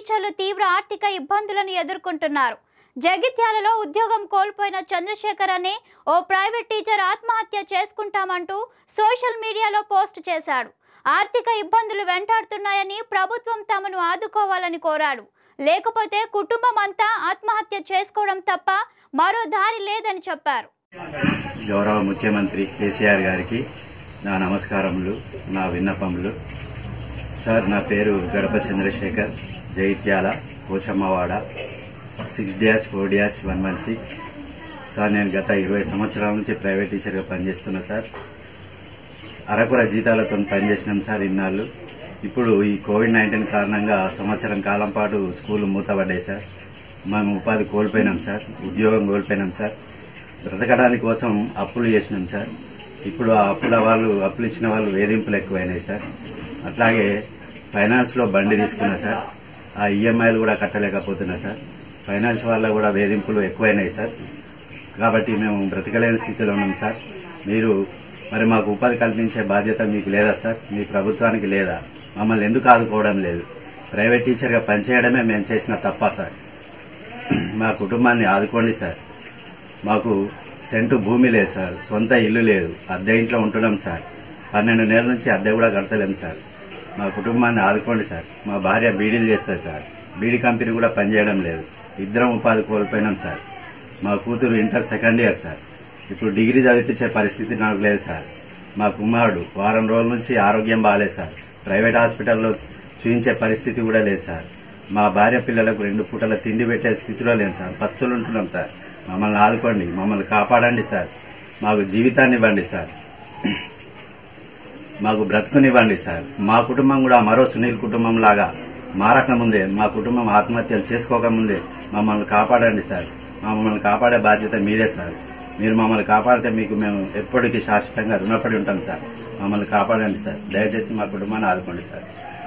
టీచర్లు తీవ్ర ఆర్థిక ఇబ్బందులను ఎదుర్కొంటున్నారు జగిత్యాలలో ఉద్యోగం కోల్పోయిన చంద్రశేఖర్ అనే ఓ ప్రైవేట్ టీచర్ ఆత్మహత్య చేసుకుంటామంటూ సోషల్ మీడియాలో పోస్ట్ చేశాడు ఆర్థిక ఇబ్బందులు వెంటాడుతున్నాయని ప్రభుత్వం తమను ఆదుకోవాలని కోరాడు లేకపోతే కుటుంబం అంతా ఆత్మహత్య చేసుకోవడం తప్ప మరో దారి లేదని చెప్పారు గౌరవ ముఖ్యమంత్రి కేసీఆర్ గారికి నా నమస్కారములు నా విన్నపములు సార్ నా పేరు Gadapa Chandrashekar Jaityala Pochammawada six dash four dash one one six sir నేను గత ఇరవై సంవత్సరాల నుంచి ప్రైవేట్ టీచర్గా పనిచేస్తున్నా సార్ అరకుర జీతాలతో పనిచేసినాం సార్ ఇన్నాళ్ళు ఇప్పుడు ఈ కోవిడ్ నైన్టీన్ కారణంగా సంవత్సరం కాలం పాటు స్కూల్ మూతపడ్డాయి సార్ మేము ఉపాధి కోల్పోయినాం సార్ ఉద్యోగం కోల్పోయినాం సార్ బ్రతకడానికి కోసం అప్పులు చేసినాం సార్ ఇప్పుడు ఆ అప్పుల వాళ్ళు అప్పులు ఇచ్చిన వాళ్ళు వేధింపులు ఎక్కువైనాయి సార్ అట్లాగే ఫైనాన్స్ లో బండి తీసుకున్నా సార్ ఆ ఈఎంఐలు కూడా కట్టలేకపోతున్నా సార్ ఫైనాన్స్ వల్ల కూడా వేధింపులు ఎక్కువైనాయి సార్ కాబట్టి మేము బ్రతకలేని స్థితిలో ఉన్నాం సార్ మీరు మరి మాకు ఉపాధి కల్పించే బాధ్యత మీకు లేదా సార్ మీ ప్రభుత్వానికి లేదా మమ్మల్ని ఎందుకు ఆదుకోవడం లేదు ప్రైవేట్ టీచర్గా పనిచేయడమే మేము చేసిన తప్ప సార్ మా కుటుంబాన్ని ఆదుకోండి సార్ మాకు సెంటు భూమి లేదు సార్ సొంత ఇల్లు లేదు అద్దె ఇంట్లో ఉంటున్నాం సార్ పన్నెండు నెలల నుంచి అద్దె కూడా కడతలేం సార్ మా కుటుంబాన్ని ఆదుకోండి సార్ మా భార్య బీడీలు చేస్తుంది సార్ బీడీ కంపెనీ కూడా పనిచేయడం లేదు ఇద్దరం ఉపాధి కోల్పోయినాం సార్ మా కూతురు ఇంటర్ సెకండ్ ఇయర్ సార్ ఇప్పుడు డిగ్రీ చదివించే పరిస్థితి నాకు లేదు సార్ మా కుమారుడు వారం రోజుల నుంచి ఆరోగ్యం బాగాలేదు సార్ ప్రైవేట్ హాస్పిటల్లో చూయించే పరిస్థితి కూడా లేదు సార్ మా భార్య పిల్లలకు రెండు పూటల తిండి పెట్టే స్థితిలో లేదు సార్ పస్తులు ఉంటున్నాం సార్ మమ్మల్ని ఆదుకోండి మమ్మల్ని కాపాడండి సార్ మాకు జీవితాన్ని ఇవ్వండి సార్ మాకు బ్రతుకునివ్వండి సార్ మా కుటుంబం కూడా మరో సునీల్ కుటుంబం లాగా మారకముందే మా కుటుంబం ఆత్మహత్యలు చేసుకోకముందే మమ్మల్ని కాపాడండి సార్ మమ్మల్ని కాపాడే బాధ్యత మీదే సార్ మీరు మమ్మల్ని కాపాడితే మీకు మేము ఎప్పటికీ శాశ్వతంగా రుణపడి ఉంటాం సార్ మమ్మల్ని కాపాడండి సార్ దయచేసి మా కుటుంబాన్ని ఆదుకోండి సార్